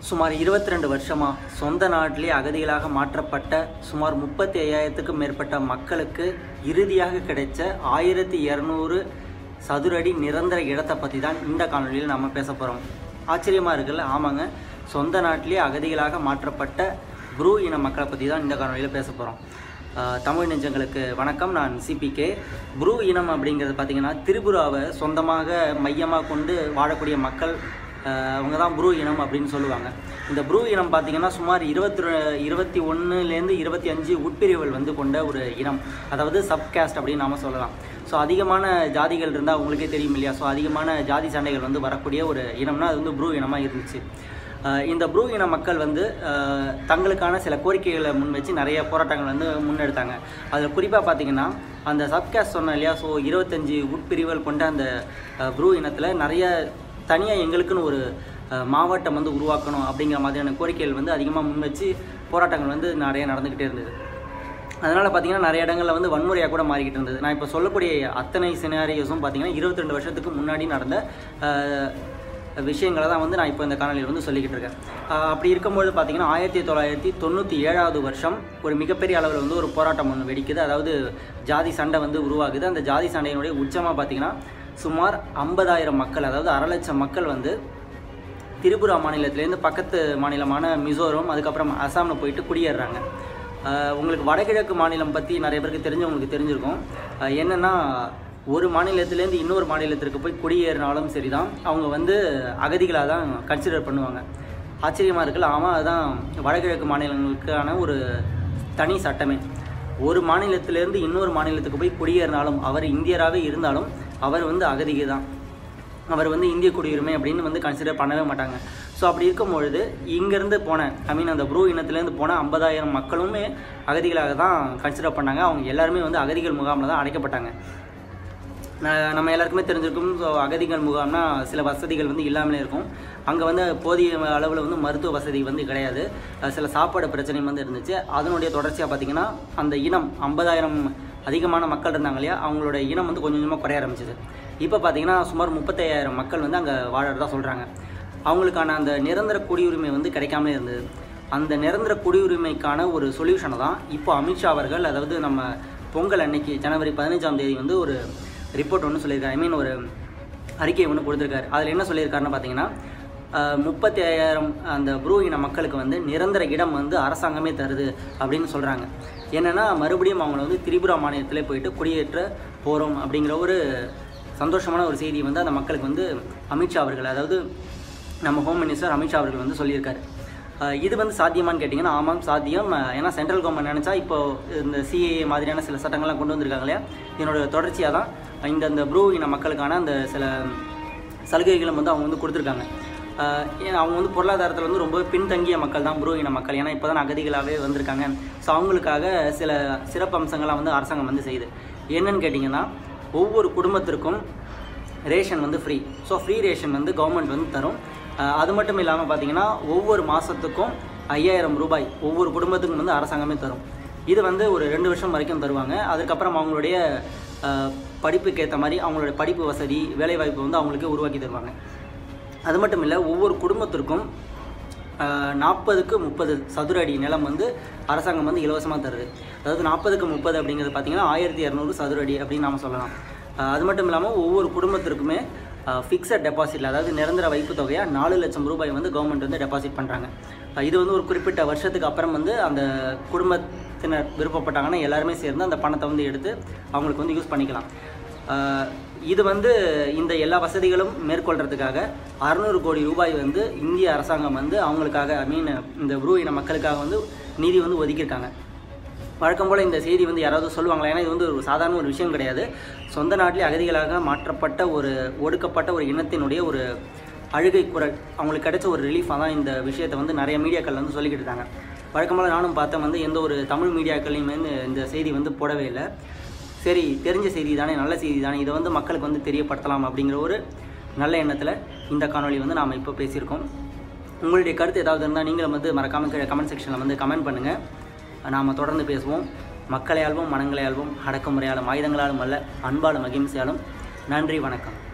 சுமார் 22 வருஷமா சொந்த நாட்டிலே அகதிகளாக மாற்றப்பட்ட சுமார் முப்பத்தி ஐயாயிரத்துக்கும் மேற்பட்ட மக்களுக்கு இறுதியாக கிடைச்ச ஆயிரத்தி இரநூறு சதுரடி நிரந்தர இடத்தை பற்றி தான் இந்த காணொலியில் நம்ம பேச போகிறோம் ஆச்சரியமாக இருக்குல்ல ஆமாங்க சொந்த நாட்டிலே அகதிகளாக மாற்றப்பட்ட ப்ரூ இன மக்களை பற்றி தான் இந்த காணொலியில் பேச போகிறோம் தமிழ் நெஞ்சங்களுக்கு வணக்கம் நான் சிபிகே ப்ரூ இனம் அப்படிங்கிறது பார்த்திங்கன்னா திரிபுராவை சொந்தமாக மையமாக கொண்டு வாழக்கூடிய மக்கள் ஆஹ் அவங்க தான் ப்ரூ இனம் அப்படின்னு சொல்லுவாங்க இந்த ப்ரூ இனம் பார்த்தீங்கன்னா சுமார் இருபத்தி இருபத்தி ஒன்றுலேருந்து இருபத்தி அஞ்சு உட்பிரிவுகள் வந்து கொண்ட ஒரு இனம் அதாவது சப்காஸ்ட் அப்படின்னு நாம சொல்லலாம் ஸோ அதிகமான ஜாதிகள் இருந்தால் உங்களுக்கே தெரியும் இல்லையா ஸோ அதிகமான ஜாதி சண்டைகள் வந்து வரக்கூடிய ஒரு இனம்னா அது வந்து ப்ரூ இனமாக இருந்துச்சு ஆஹ் இந்த ப்ரூ இன மக்கள் வந்து ஆஹ் தங்களுக்கான சில கோரிக்கைகளை முன் வச்சு நிறைய போராட்டங்கள் வந்து முன்னெடுத்தாங்க அதில் குறிப்பாக பார்த்தீங்கன்னா அந்த சப்காஸ்ட் சொன்னேன் இல்லையா ஸோ இருபத்தஞ்சி உட்பிரிவுகள் கொண்ட அந்த ஆஹ் ப்ரூ இனத்தில் நிறைய தனியாக எங்களுக்குன்னு ஒரு அஹ், மாவட்டம் வந்து உருவாக்கணும் அப்படிங்கிற மாதிரியான கோரிக்கைகள் வந்து அதிகமாக முன் வச்சு போராட்டங்கள் வந்து நிறைய நடந்துக்கிட்டே இருந்தது அதனால் பார்த்தீங்கன்னா நிறைய இடங்களில் வந்து வன்முறையாக கூட மாறிக்கிட்டு இருந்தது நான் இப்போ சொல்லக்கூடிய அத்தனை சினாரியோஸும் பார்த்தீங்கன்னா இருபத்தி ரெண்டு வருஷத்துக்கு முன்னாடி நடந்த அஹ், விஷயங்களை தான் வந்து நான் இப்போ இந்த காணொலியில் வந்து சொல்லிக்கிட்டு இருக்கேன் அஹ், அப்படி இருக்கும்போது பார்த்தீங்கன்னா ஆயிரத்தி தொள்ளாயிரத்தி தொண்ணூற்றி ஏழாவது வருஷம் ஒரு மிகப்பெரிய அளவில் வந்து ஒரு போராட்டம் ஒன்று வெடிக்குது அதாவது ஜாதி சண்டை வந்து உருவாகுது அந்த ஜாதி சண்டையினுடைய உச்சமாக பார்த்தீங்கன்னா சுமார் ஐம்பதாயிரம் மக்கள் அதாவது அரை லட்சம் மக்கள் வந்து திரிபுரா மாநிலத்திலேருந்து பக்கத்து மாநிலமான மிசோரம் அதுக்கப்புறம் அசாமில் போயிட்டு குடியேறுறாங்க ஆஹ் உங்களுக்கு வடகிழக்கு மாநிலம் பற்றி நிறைய பேருக்கு தெரிஞ்சவங்களுக்கு தெரிஞ்சிருக்கும் ஆஹ் என்னென்னா ஒரு மாநிலத்திலேருந்து இன்னொரு மாநிலத்திற்கு போய் குடியேறினாலும் சரி தான் அவங்க வந்து அகதிகளாக தான் கன்சிடர் பண்ணுவாங்க ஆச்சரியமாக இருக்குல்ல ஆமாம் அதுதான் வடகிழக்கு மாநிலங்களுக்கான ஒரு தனி சட்டமே ஒரு மாநிலத்திலேருந்து இன்னொரு மாநிலத்துக்கு போய் குடியேறினாலும் அவர் இந்தியராகவே இருந்தாலும் அவர் வந்து அகதிகை தான் அவர் வந்து இந்திய குடியுரிமை அப்படின்னு வந்து கன்சிடர் பண்ணவே மாட்டாங்க ஸோ அப்படி இருக்கும் பொழுது இங்கேருந்து போன ஐ மீன் அந்த ப்ரூ இனத்துலேருந்து போன ஐம்பதாயிரம் மக்களுமே அகதிகளாக தான் கன்சிடர் பண்ணாங்க அவங்க எல்லாருமே வந்து அகதிகள் முகாமில் தான் அடைக்கப்பட்டாங்க ந- நம்ம எல்லாருக்குமே தெரிஞ்சிருக்கும் ஸோ அகதிகள் முகாம்னா சில வசதிகள் வந்து இல்லாமலே இருக்கும் அங்கே வந்து போதிய அளவில் வந்து மருத்துவ வசதி வந்து கிடையாது அஹ் சில சாப்பாடு பிரச்சனையும் வந்து இருந்துச்சு அதனுடைய தொடர்ச்சியாக பார்த்தீங்கன்னா அந்த இனம் ஐம்பதாயிரம் அதிகமான மக்கள் இருந்தாங்க இல்லையா அவங்களோட இனம் வந்து கொஞ்சம் கொஞ்சமாக குறைய ஆரம்பிச்சது இப்போ பார்த்தீங்கன்னா சுமார் முப்பத்தையாயிரம் மக்கள் வந்து அங்கே வாழறதா சொல்கிறாங்க அவங்களுக்கான அந்த நிரந்தர குடியுரிமை வந்து கிடைக்காமலே இருந்தது அந்த நிரந்தர குடியுரிமைக்கான ஒரு சொல்யூஷனை தான் இப்போ அமித்ஷா அவர்கள் அதாவது நம்ம பொங்கல் அன்னைக்கு ஜனவரி பதினஞ்சாம் தேதி வந்து ஒரு ரிப்போர்ட் ஒன்று சொல்லியிருக்காரு ஐ மீன் ஒரு அறிக்கை ஒன்று கொடுத்துருக்காரு அதில் என்ன சொல்லியிருக்காருன்னு பார்த்தீங்கன்னா முப்பத்தி ஐயாயிரம் அந்த ப்ரூ இன மக்களுக்கு வந்து நிரந்தர இடம் வந்து அரசாங்கமே தருது அப்படின்னு சொல்கிறாங்க என்னென்னா மறுபடியும் அவங்கள வந்து திரிபுரா மாநிலத்திலே போயிட்டு குடியேற்ற போகிறோம் அப்படிங்கிற ஒரு சந்தோஷமான ஒரு செய்தி வந்து அந்த மக்களுக்கு வந்து அமித்ஷா அவர்கள் அதாவது நம்ம ஹோம் மினிஸ்டர் அமித்ஷா அவர்கள் வந்து சொல்லியிருக்காரு அஹ் இது வந்து சாத்தியமான்னு கேட்டிங்கன்னா ஆமாம் சாத்தியம் அஹ் ஏன்னா சென்ட்ரல் கவர்மெண்ட் நினச்சா இப்போ இந்த சிஏஏ மாதிரியான சில சட்டங்கள்லாம் கொண்டு வந்திருக்காங்க இல்லையா இதனோட தொடர்ச்சியாக தான் இந்த இந்த ப்ரூ இன மக்களுக்கான அந்த சில சலுகைகளும் வந்து அவங்க வந்து கொடுத்துருக்காங்க அஹ் ஏன் அவங்க வந்து பொருளாதாரத்தில் வந்து ரொம்ப பின்தங்கிய மக்கள் தான் ப்ரூ இன மக்கள் ஏன்னா இப்போ தான் அகதிகளாகவே வந்திருக்காங்க ஸோ அவங்களுக்காக சில சிறப்பு அம்சங்கள்லாம் வந்து அரசாங்கம் வந்து செய்யுது என்னன்னு கேட்டிங்கன்னா ஒவ்வொரு குடும்பத்திற்கும் ரேஷன் வந்து ஃப்ரீ ஸோ ஃப்ரீ ரேஷன் வந்து கவர்மெண்ட் வந்து தரும் அஹ் அது மட்டும் இல்லாமல் பார்த்தீங்கன்னா ஒவ்வொரு மாதத்துக்கும் ஐயாயிரம் ரூபாய் ஒவ்வொரு குடும்பத்துக்கும் வந்து அரசாங்கமே தரும் இது வந்து ஒரு ரெண்டு வருஷம் வரைக்கும் தருவாங்க அதுக்கப்புறம் அவங்களுடைய அஹ், படிப்புக்கு ஏற்ற மாதிரி அவங்களுடைய படிப்பு வசதி வேலைவாய்ப்பு வந்து அவங்களுக்கு உருவாக்கி தருவாங்க அது மட்டும் இல்லை ஒவ்வொரு குடும்பத்திற்கும் நாற்பதுக்கு முப்பது சதுர அடி நிலம் வந்து அரசாங்கம் வந்து இலவசமாக தருது அதாவது நாற்பதுக்கு முப்பது அப்படிங்கிறது பார்த்தீங்கன்னா ஆயிரத்தி இரநூறு சதுர அடி அப்படின்னு நாம சொல்லலாம் அஹ் அது மட்டும் இல்லாமல் ஒவ்வொரு குடும்பத்திற்குமே ஃபிக்ஸட் டெபாசிட்டில் அதாவது நிரந்தர வைப்பு தொகையாக நாலு லட்சம் ரூபாய் வந்து கவர்மெண்ட் வந்து டெபாசிட் பண்ணுறாங்க இது வந்து ஒரு குறிப்பிட்ட வருஷத்துக்கு அப்புறம் வந்து அந்த குடும்பத்தினர் விருப்பப்பட்டாங்கன்னா எல்லாருமே சேர்ந்து அந்த பணத்தை வந்து எடுத்து அவங்களுக்கு வந்து யூஸ் பண்ணிக்கலாம் ஆஹ் இது வந்து இந்த எல்லா வசதிகளும் மேற்கொள்றதுக்காக அறநூறு கோடி ரூபாய் வந்து இந்திய அரசாங்கம் வந்து அவங்களுக்காக ஐ மீன் இந்த ப்ரூ இன மக்களுக்காக வந்து நிதி வந்து ஒதுக்கியிருக்காங்க வழக்கம் போல் இந்த செய்தி வந்து யாராவது சொல்லுவாங்களா ஏன்னா இது வந்து ஒரு சாதாரண ஒரு விஷயம் கிடையாது சொந்த நாட்டிலே அகதிகளாக மாற்றப்பட்ட ஒரு ஒடுக்கப்பட்ட ஒரு இனத்தினுடைய ஒரு அழுகை குரல் அவங்களுக்கு கிடைச்ச ஒரு ரிலீஃபாக தான் இந்த விஷயத்தை வந்து நிறைய மீடியாக்கள் வந்து சொல்லிக்கிட்டு இருக்காங்க வழக்கம் போல் நானும் பார்த்தேன் வந்து எந்த ஒரு தமிழ் மீடியாக்கள்லையுமே வந்து இந்த செய்தி வந்து போடவே இல்லை சரி தெரிஞ்ச செய்தி தானே நல்ல செய்தி தானே இதை வந்து மக்களுக்கு வந்து தெரியப்படுத்தலாம் அப்படிங்கிற ஒரு நல்ல எண்ணத்தில் இந்த காணொளி வந்து நாம் இப்போ பேசியிருக்கோம் உங்களுடைய கருத்து ஏதாவது இருந்தால் நீங்களும் வந்து மறக்காமல் கீழே கமெண்ட் செக்ஷனில் வந்து கமெண்ட் பண்ணுங்கள் நாம் தொடர்ந்து பேசுவோம் மக்களையாலும் மனங்களையாலும் அடக்குமுறையாலும் ஆயுதங்களாலும் அல்ல அன்பாலும் அகிம்சையாலும் நன்றி வணக்கம்